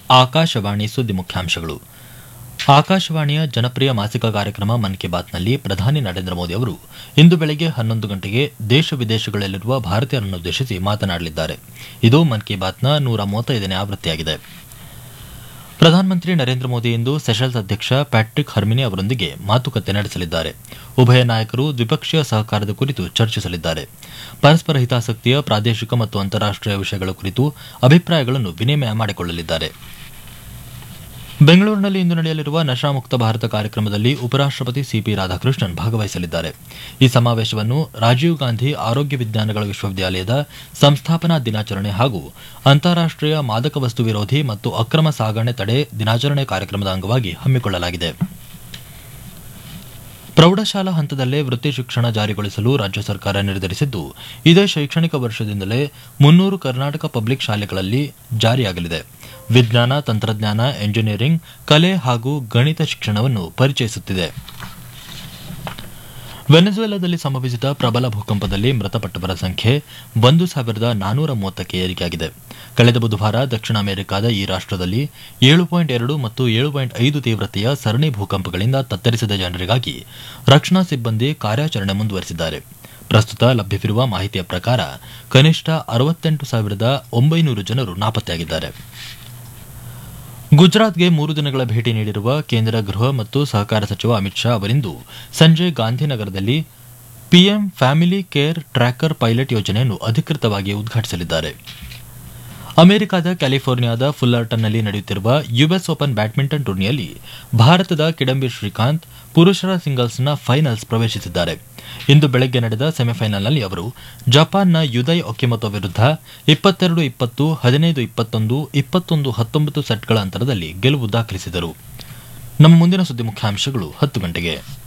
ಆಕಾಶವಾಣಿ ಸುದ್ದಿ ಮುಖ್ಯಾಂಶಗಳು ಆಕಾಶವಾಣಿಯ ಜನಪ್ರಿಯ ಮಾಸಿಕ ಕಾರ್ಯಕ್ರಮ ಮನ್ ಕಿ ಬಾತ್ನಲ್ಲಿ ಪ್ರಧಾನಿ ನರೇಂದ್ರ ಮೋದಿ ಅವರು ಇಂದು ಬೆಳಗ್ಗೆ ಹನ್ನೊಂದು ಗಂಟೆಗೆ ದೇಶ ವಿದೇಶಗಳಲ್ಲಿರುವ ಭಾರತೀಯರನ್ನುದ್ದೇಶಿಸಿ ಮಾತನಾಡಲಿದ್ದಾರೆ ಇದು ಮನ್ ಕಿ ಬಾತ್ನ ನೂರ ಮೂವತ್ತೈದನೇ ಆವೃತ್ತಿಯಾಗಿದೆ ಪ್ರಧಾನಮಂತ್ರಿ ನರೇಂದ್ರ ಮೋದಿ ಇಂದು ಸೆಷಲ್ಸ್ ಅಧ್ಯಕ್ಷ ಪ್ಯಾಟ್ರಿಕ್ ಹರ್ಮಿನಿ ಅವರೊಂದಿಗೆ ಮಾತುಕತೆ ನಡೆಸಲಿದ್ದಾರೆ ಉಭಯ ನಾಯಕರು ದ್ವಿಪಕ್ಷೀಯ ಸಹಕಾರದ ಕುರಿತು ಚರ್ಚಿಸಲಿದ್ದಾರೆ ಪರಸ್ಪರ ಹಿತಾಸಕ್ತಿಯ ಪ್ರಾದೇಶಿಕ ಮತ್ತು ಅಂತಾರಾಷ್ಟೀಯ ವಿಷಯಗಳ ಕುರಿತು ಅಭಿಪ್ರಾಯಗಳನ್ನು ವಿನಿಮಯ ಮಾಡಿಕೊಳ್ಳಲಿದ್ದಾರೆ ಬೆಂಗಳೂರಿನಲ್ಲಿ ಇಂದು ನಡೆಯಲಿರುವ ನಶಾಮುಕ್ತ ಭಾರತ ಕಾರ್ಯಕ್ರಮದಲ್ಲಿ ಉಪರಾಷ್ಟಪತಿ ಸಿಪಿ ರಾಧಾಕೃಷ್ಣನ್ ಭಾಗವಹಿಸಲಿದ್ದಾರೆ ಈ ಸಮಾವೇಶವನ್ನು ರಾಜೀವ್ ಗಾಂಧಿ ಆರೋಗ್ಯ ವಿಜ್ಞಾನಗಳ ವಿಶ್ವವಿದ್ಯಾಲಯದ ಸಂಸ್ಥಾಪನಾ ದಿನಾಚರಣೆ ಹಾಗೂ ಅಂತಾರಾಷ್ಟೀಯ ಮಾದಕ ವಸ್ತು ವಿರೋಧಿ ಮತ್ತು ಅಕ್ರಮ ಸಾಗಣೆ ತಡೆ ದಿನಾಚರಣೆ ಕಾರ್ಯಕ್ರಮದ ಅಂಗವಾಗಿ ಹಮ್ಮಿಕೊಳ್ಳಲಾಗಿದೆ ಪ್ರೌಢಶಾಲಾ ಹಂತದಲ್ಲೇ ವೃತ್ತಿ ಶಿಕ್ಷಣ ಜಾರಿಗೊಳಿಸಲು ರಾಜ್ಯ ಸರ್ಕಾರ ನಿರ್ಧರಿಸಿದ್ದು ಇದೇ ಶೈಕ್ಷಣಿಕ ವರ್ಷದಿಂದಲೇ ಮುನ್ನೂರು ಕರ್ನಾಟಕ ಪಬ್ಲಿಕ್ ಶಾಲೆಗಳಲ್ಲಿ ಜಾರಿಯಾಗಲಿದೆ ವಿಜ್ಞಾನ ತಂತ್ರಜ್ಞಾನ ಎಂಜಿನಿಯರಿಂಗ್ ಕಲೆ ಹಾಗೂ ಗಣಿತ ಶಿಕ್ಷಣವನ್ನು ಪರಿಚಯಿಸುತ್ತಿದೆ ವೆನೆಜುವೆಲಾದಲ್ಲಿ ಸಂಭವಿಸಿದ ಪ್ರಬಲ ಭೂಕಂಪದಲ್ಲಿ ಮೃತಪಟ್ಟವರ ಸಂಖ್ಯೆ ಒಂದು ಸಾವಿರದ ನಾನೂರ ಮೂವತ್ತಕ್ಕೆ ಏರಿಕೆಯಾಗಿದೆ ಕಳೆದ ಬುಧವಾರ ದಕ್ಷಿಣ ಅಮೆರಿಕಾದ ಈ ರಾಷ್ಟದಲ್ಲಿ ಏಳು ಪಾಯಿಂಟ್ ಎರಡು ಮತ್ತು ಏಳು ಪಾಯಿಂಟ್ ಐದು ತೀವ್ರತೆಯ ಸರಣಿ ಭೂಕಂಪಗಳಿಂದ ತತ್ತರಿಸಿದ ಜನರಿಗಾಗಿ ರಕ್ಷಣಾ ಸಿಬ್ಬಂದಿ ಕಾರ್ಯಾಚರಣೆ ಮುಂದುವರೆಸಿದ್ದಾರೆ ಪ್ರಸ್ತುತ ಲಭ್ಯವಿರುವ ಮಾಹಿತಿಯ ಪ್ರಕಾರ ಕನಿಷ್ಠ ಅರವತ್ತೆಂಟು ಸಾವಿರದ ಒಂಬೈನೂರು ಜನರು ನಾಪತ್ತೆಯಾಗಿದ್ದಾರೆ ಗುಜರಾತ್ಗೆ ಮೂರು ದಿನಗಳ ಭೇಟಿ ನೀಡಿರುವ ಕೇಂದ್ರ ಗೃಹ ಮತ್ತು ಸಹಕಾರ ಸಚಿವ ಅಮಿತ್ ಶಾ ಅವರಿಂದು ಸಂಜೆ ಗಾಂಧಿನಗರದಲ್ಲಿ PM family care tracker pilot ಯೋಜನೆಯನ್ನು ಅಧಿಕೃತವಾಗಿ ಉದ್ಘಾಟಿಸಲಿದ್ದಾರೆ ಅಮೆರಿಕದ ಕ್ಯಾಲಿಫೋರ್ನಿಯಾದ ಫುಲ್ಲರ್ಟನ್ನಲ್ಲಿ ನಡೆಯುತ್ತಿರುವ ಯುಎಸ್ ಓಪನ್ ಬ್ಯಾಡ್ಮಿಂಟನ್ ಟೂರ್ನಿಯಲ್ಲಿ ಭಾರತದ ಕಿಡಂಬಿ ಶ್ರೀಕಾಂತ್ ಪುರುಷರ ಸಿಂಗಲ್ಸ್ನ ಫೈನಲ್ಸ್ ಪ್ರವೇಶಿಸಿದ್ದಾರೆ ಇಂದು ಬೆಳಗ್ಗೆ ನಡೆದ ಸೆಮಿಫೈನಲ್ನಲ್ಲಿ ಅವರು ಜಪಾನ್ನ ಯುದಯ್ ಒಕಿಮೊತೊ ವಿರುದ್ಧ ಇಪ್ಪತ್ತೆರಡು ಇಪ್ಪತ್ತು ಹದಿನೈದು ಇಪ್ಪತ್ತೊಂದು ಇಪ್ಪತ್ತೊಂದು ಹತ್ತೊಂಬತ್ತು ಸೆಟ್ಗಳ ಅಂತರದಲ್ಲಿ ಗೆಲುವು ದಾಖಲಿಸಿದರು ನಮ್ಮ ಮುಂದಿನ ಸುದ್ದಿ ಮುಖ್ಯಾಂಶಗಳು ಹತ್ತು ಗಂಟೆಗೆ